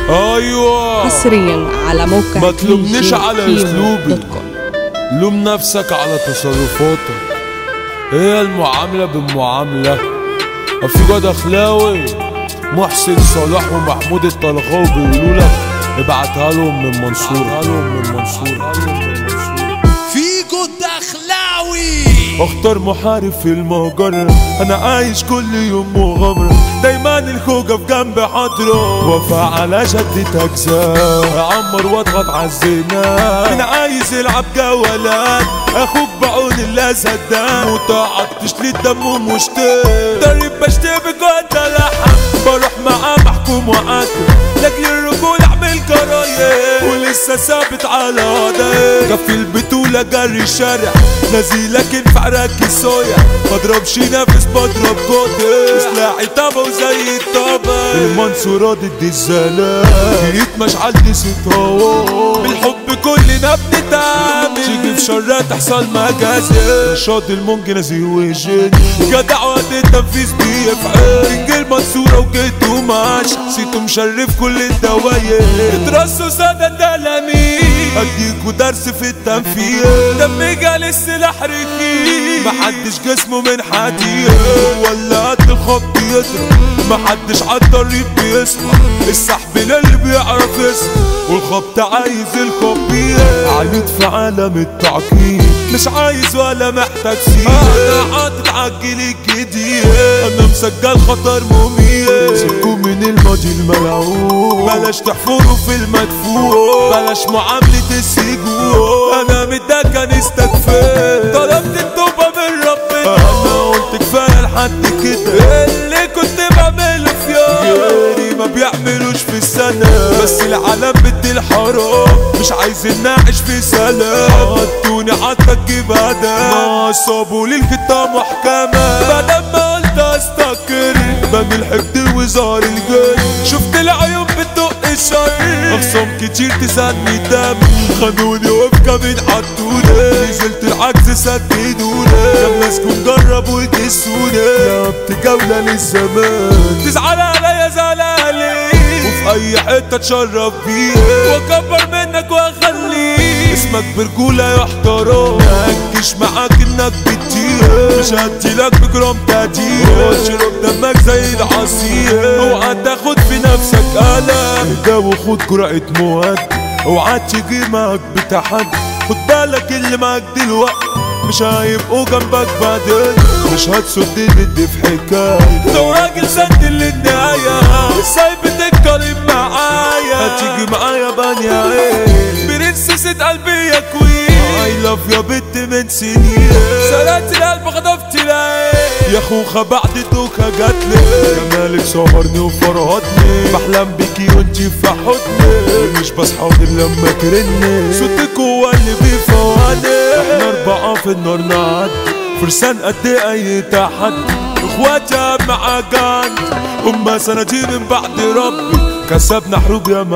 ايوه حصريا على موقع ما تلومنيش DJ على كيمو أسلوبي. دوت كوم. لوم نفسك على تصرفاتك هي المعاملة بالمعاملة في جد اخلاوي محسن صلاح ومحمود الطلخاوي بيقولوا لك ابعتها لهم من منصور ابعتها لهم من منصور فيجو الدخلاوي اختار محارب في المجرة انا عايش كل يوم مغامرة دايما الخوجة في جنب حاضرة وفا على شدة اجزاء اعمر واضغط عالزنا انا عايز يلعب جولات اخوك بعون الله صدق متعطش للدم ومشتاق ضرب بشتبك وانت لحم بروح معاه محكوم وقتل لاجل الرجول اعمل جرايم ولسه ثابت على وضعي كفي البطولة جري الشارع نازلك ينفع ركز صايع مضربش نفس بضرب قدر سلاحي طبع وزي الطبع المنصورة ضد الزلام جيت مشعل دي ست هوا بالحب كلنا بنتعامل تيجي في شرها تحصل مجازر رشاد المونج نازي وجن جدع وقت التنفيذ بيفعل كينج المنصورة وجيت وماش سيتو مشرف كل الدواير اترصوا سادة الدلامين اديكوا درس في التنفيذ دم جال السلاح ركيب محدش جسمه من حديد ولا قد الخط يضرب محدش عالطريق بيسمع السحب للي بيعرف يسمع والخبط عايز الخبير عنيد في عالم التعقيد مش عايز ولا محتاج سير انا حاطط عجل الجديد انا مسجل خطر مميت سيبكوا من الماضي الملعون بلاش تحفروا في المدفون بلاش معاملة السجون انا متدكن استكفيت طلبت التوبة من ربنا انا قلت كفاية لحد كده اللي كنت بعمله في يوم غيري ما بيعملوش في السنة بس العالم بدي الحرام مش عايزين نعيش في سلام حطوني عطا تجيب هدام نصبوا لي الخطة محكمة بعد ما قلت استقر بني الحقد وزار الجن شفت العيون بتدق الشر اخصام كتير تسدني دم خانوني وفكة من حطوني نزلت العكس سددوني كم ناس كون جربوا يدسوني لعبت جولة للزمان تزعل عليا زعلالي وفي اي حتة اتشرف بيها واكبر منك واخليك اسمك برجولة يا احترام مأجش معاك انك بتطير مش هديلك بجرام تقدير واشرب دمك زي العصير اوعى تاخد في نفسك قلم اهدى وخد جرعة مواد اوعى تيجي معاك بتحدي خد بالك اللي معاك دلوقتي مش هيبقوا جنبك بعدين مش هتصد ندي في حكاية لو راجل سد للنهاية ازاي بتتكلم معايا هتيجي معايا بني عين برنسسة قلبي يا كوين اي لاف يا بنت من سنين سرقت القلب خطفت العين يا خوخة بعد دوكا جاتلي جمالك سهرني وفرهدني بحلم بيكي وانتي في حضني مش بصحى غير لما ترني صوتك هو اللي بيفوقني احنا اربعة في النار نعدي فرسان قد اي تحدي اخواتي معاك عندي هما سنتين من بعد ربي كسبنا حروب ياما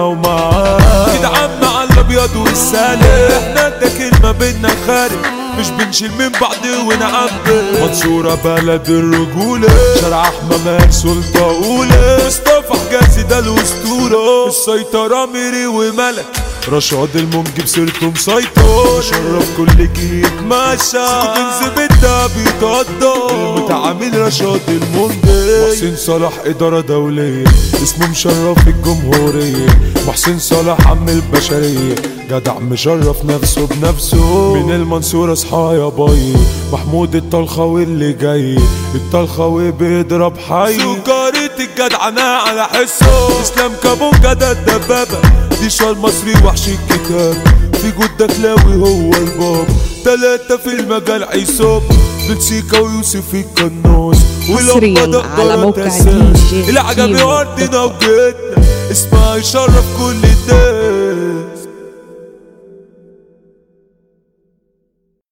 ومعاه جدعان مع الابيض والسالم احنا ده كلمة بينا خارج مش بنشيل من بعض ونعبي منصورة بلد الرجولة شارع حمامات سلطة أولى مصطفى حجازي ده الأسطورة السيطرة ميري وملك رشاد المنجب سيرته مسيطر شرف كل كي يتمشى كنز بيتها بيتقدر المتعامل رشاد المنجب محسن صلاح إدارة دولية اسمه مشرف الجمهورية محسن صلاح عم البشرية جدع مشرف نفسه بنفسه من المنصورة اصحى يا باي محمود الطلخاوي اللي جاي الطلخاوي بيضرب حي سكرة الجدعنة على حسه اسلام كابونجا ده الدبابة دي شال مصري وحش الكتاب في جود دخلاوي هو الباب تلاتة في المجال عيسوب بنسيكا ويوسف الكنوس حصرياً ولمبة على دقرة موقع تساس. DJ العجمي كيمو ارضنا وجيتنا اسمها يشرف كل الناس